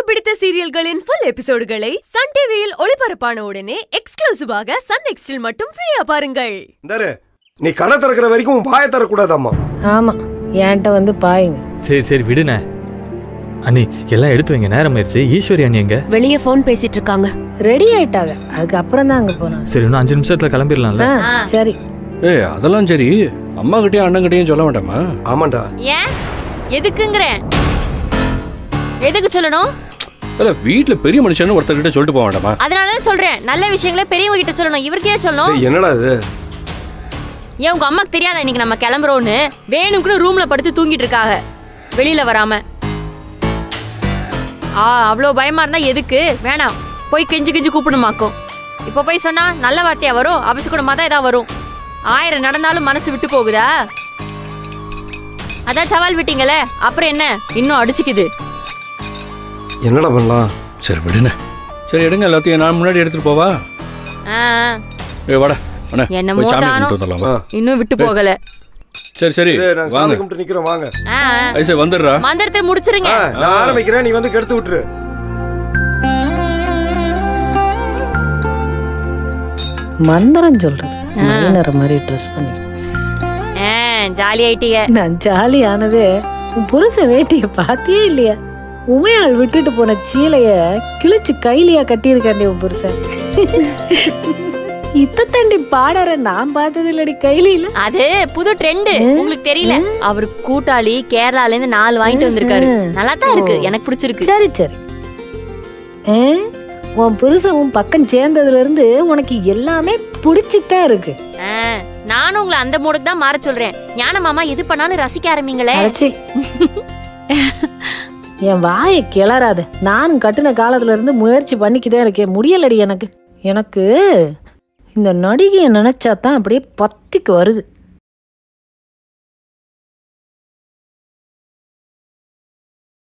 பிடித்த சீரியல்களின் full எபிசோடுகளை Sun டிவியில் ஒளிபரப்பான உடனே எக்ஸ்க்ளூசிவாக சன் நெக்ஸ்டில் மட்டும் ஃப்ரீயா பாருங்கள் இந்தாரு நீ கடை திறக்கிற வரைக்கும் உன் வாயை தரக்கூடாதாம்மா ஆமா என்கிட்ட வந்து பாயுங்க சரி சரி விடுண்ணே அண்ணி எல்லாம் எடுத்து வைங்க நேரம் ஆயிடுச்சு ஈஸ்வரி அண்ணி எங்க வெளியே ஃபோன் பேசிட்டு இருக்காங்க ரெடி ஆயிட்டாங்க அதுக்கப்புறம் தான் அங்க போனோம் சரி இன்னும் அஞ்சு நிமிஷத்துல கிளம்பிடலாம்ல ஆ, சரி ஏய் அதெல்லாம் சரி அம்மா கிட்டயும் அண்ணன் கிட்டயும் சொல்ல மாட்டேமா ஆமாண்டா ஏன் எதுக்குங்கிறேன் எதுக்கு சொல்லணும் இல்ல வீட்ல பெரிய மனுஷன் ஒருத்தர்கிட்ட சொல்லிட்டு போக வேண்டாமா அதனால தான் சொல்றேன் நல்ல விஷயங்களை பெரியவங்க கிட்ட சொல்லணும் இவருக்கே சொல்லணும் ஏய், என்னடா இது ஏன் உங்க அம்மாக்கு தெரியாதா இன்னைக்கு நம்ம கிளம்புறோம்னு வேணும்னு ரூம்ல படுத்து தூங்கிட்டு இருக்காங்க வெளியில வராம ஆ அவ்வளோ பயமா இருந்தா எதுக்கு வேணாம் போய் கெஞ்சி கெஞ்சி கூப்பிடுமாக்கும் இப்போ போய் சொன்னா நல்ல வார்த்தையா வரும் அவசகுணமா தான் ஏதாவது வரும் ஆயிரம் நடந்தாலும் மனசு விட்டு போகுதா அதான் சவால் விட்டீங்களே அப்புறம் என்ன இன்னும் அடிச்சுக்குது என்னடா பண்ணலாம் சரி விடுண்ணே சரி எடுங்க எல்லாத்தையும் நான் முன்னாடி எடுத்துட்டு போவா ஆ, ஆ. ஏய் வாடா அண்ணா என்னமோ போய் சாமி தானோ. கும்பிட்டு வந்துடலாம் வா. ஆ. இன்னும் விட்டு போகல சரி சரி இது நாங்க சாமி வாங்க கும்பிட்டு நிக்கிறோம் வாங்க ஆ, ஆ. ஐசே வந்துடுறா மந்திரத்தை முடிச்சிருங்க ஆ, நான் ஆரம்பிக்கிறேன் நீ வந்து கெடுத்து விட்டுரு மந்திரம் சொல்றது மணிநேர மாதிரி ட்ரெஸ் பண்ணி ஆ, ஜாலி ஆயிட்டீங்க நான் ஜாலி ஆனதே உன் புருஷன் வேட்டிய பாத்தியே இல்லையா உமையாள் விட்டுட்டு போன சீலைய கிழிச்சு கைலியா கட்டியிருக்காண்டி உன் புருஷன் இத்த தண்டி பாடற நான் பார்த்தது இல்லடி கைலியில அது புது ட்ரெண்ட் உங்களுக்கு தெரியல அவர் கூட்டாளி கேரளால இருந்து நாலு வாங்கிட்டு வந்திருக்காரு நல்லா தான் இருக்கு எனக்கு பிடிச்சிருக்கு சரி சரி ஏ, உன் புருஷன் உன் பக்கம் சேர்ந்ததுல இருந்து உனக்கு எல்லாமே பிடிச்சித்தான் இருக்கு ஆ, நானும் உங்களை அந்த மூடுக்கு தான் மாற சொல்றேன் ஞான மாமா எது பண்ணாலும் ரசிக்க ஆரம்பிங்களே அடச்சி. என் வாயை கிளறாத நானும் கட்டுன காலத்துல இருந்து முயற்சி பண்ணிக்கிட்டே இருக்கேன் முடியலடி எனக்கு எனக்கு இந்த நடிகையை நினைச்சா தான் அப்படியே பத்திக்கு வருது